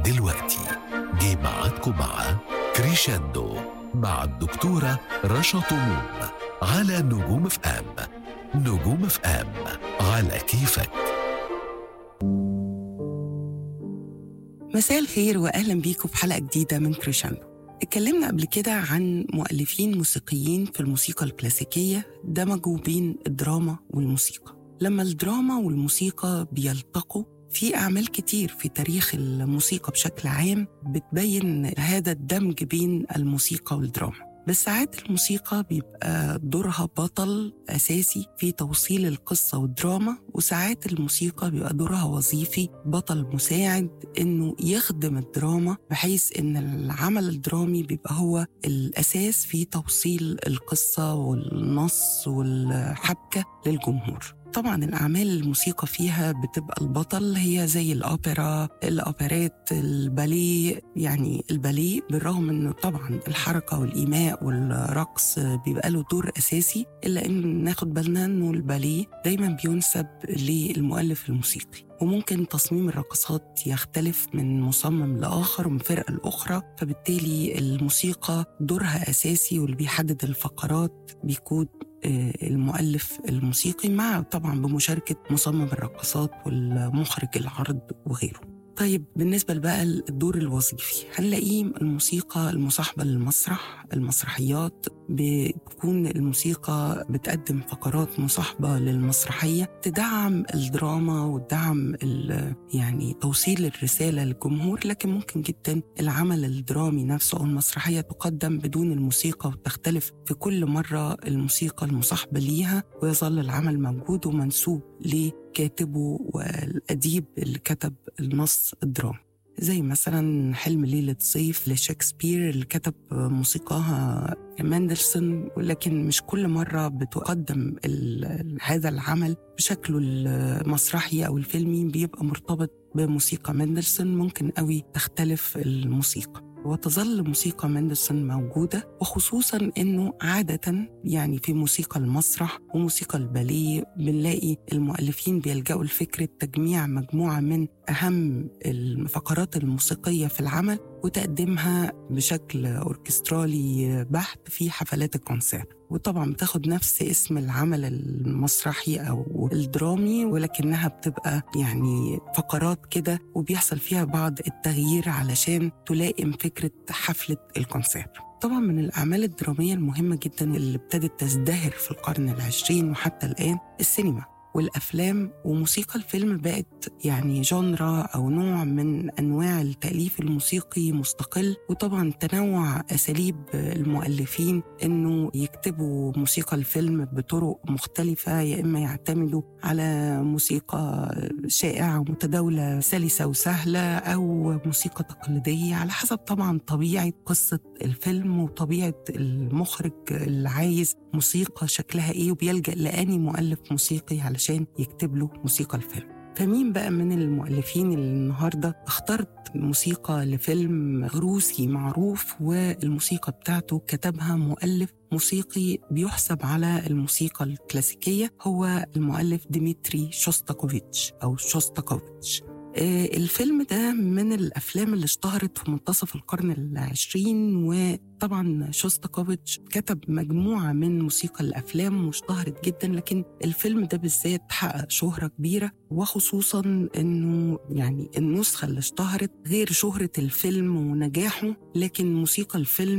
دلوقتي جه ميعادكم مع كريشاندو مع الدكتورة رشا طموم على نجوم اف ام نجوم اف ام على كيفك مساء الخير واهلا بيكم في حلقه جديده من كريشاندو اتكلمنا قبل كده عن مؤلفين موسيقيين في الموسيقى الكلاسيكية دمجوا بين الدراما والموسيقى لما الدراما والموسيقى بيلتقوا في أعمال كتير في تاريخ الموسيقى بشكل عام بتبين هذا الدمج بين الموسيقى والدراما بس ساعات الموسيقى بيبقى دورها بطل أساسي في توصيل القصة والدراما وساعات الموسيقى بيبقى دورها وظيفي بطل مساعد إنه يخدم الدراما بحيث إن العمل الدرامي بيبقى هو الأساس في توصيل القصة والنص والحبكة للجمهور طبعا الأعمال الموسيقى فيها بتبقى البطل هي زي الأوبرا الأوبرات الباليه يعني الباليه بالرغم أنه طبعا الحركة والإيماء والرقص بيبقى له دور أساسي إلا أن ناخد بالنا أنه الباليه دايما بينسب للمؤلف الموسيقي وممكن تصميم الرقصات يختلف من مصمم لآخر ومن فرقة لأخرى فبالتالي الموسيقى دورها أساسي واللي بيحدد الفقرات بيكون المؤلف الموسيقي مع طبعا بمشاركة مصمم الرقصات والمخرج العرض وغيره طيب بالنسبة بقى الدور الوظيفي هنلاقيه الموسيقى المصاحبة للمسرح المسرحيات بتكون الموسيقى بتقدم فقرات مصاحبة للمسرحية تدعم الدراما وتدعم يعني توصيل الرسالة للجمهور لكن ممكن جدا العمل الدرامي نفسه أو المسرحية تقدم بدون الموسيقى وتختلف في كل مرة الموسيقى المصاحبة ليها ويظل العمل موجود ومنسوب لكاتبه والأديب اللي كتب النص الدرامي زي مثلا حلم ليلة صيف لشكسبير اللي كتب موسيقاها ماندلسون ولكن مش كل مرة بتقدم هذا العمل بشكله المسرحي أو الفيلمي بيبقى مرتبط بموسيقى ماندلسون ممكن قوي تختلف الموسيقى وتظل موسيقى مندلسون موجودة وخصوصا أنه عادة يعني في موسيقى المسرح وموسيقى الباليه بنلاقي المؤلفين بيلجأوا لفكرة تجميع مجموعة من أهم الفقرات الموسيقية في العمل وتقديمها بشكل أوركسترالي بحت في حفلات الكونسيرت وطبعا بتاخد نفس اسم العمل المسرحي أو الدرامي ولكنها بتبقى يعني فقرات كده وبيحصل فيها بعض التغيير علشان تلائم فكرة حفلة الكونسيرت طبعا من الأعمال الدرامية المهمة جدا اللي ابتدت تزدهر في القرن العشرين وحتى الآن السينما والافلام وموسيقى الفيلم بقت يعني جونرا او نوع من انواع التاليف الموسيقي مستقل وطبعا تنوع اساليب المؤلفين انه يكتبوا موسيقى الفيلم بطرق مختلفه يا اما يعتمدوا على موسيقى شائعه ومتداوله سلسه وسهله او موسيقى تقليديه على حسب طبعا طبيعه قصه الفيلم وطبيعه المخرج اللي عايز موسيقى شكلها ايه وبيلجا لاني مؤلف موسيقي علشان علشان يكتب له موسيقى الفيلم فمين بقى من المؤلفين اللي النهارده اخترت موسيقى لفيلم روسي معروف والموسيقى بتاعته كتبها مؤلف موسيقي بيحسب على الموسيقى الكلاسيكية هو المؤلف ديمتري شوستاكوفيتش أو شوستاكوفيتش الفيلم ده من الأفلام اللي اشتهرت في منتصف القرن العشرين وطبعا شوستاكوفيتش كتب مجموعة من موسيقى الأفلام واشتهرت جدا لكن الفيلم ده بالذات حقق شهرة كبيرة وخصوصا أنه يعني النسخة اللي اشتهرت غير شهرة الفيلم ونجاحه لكن موسيقى الفيلم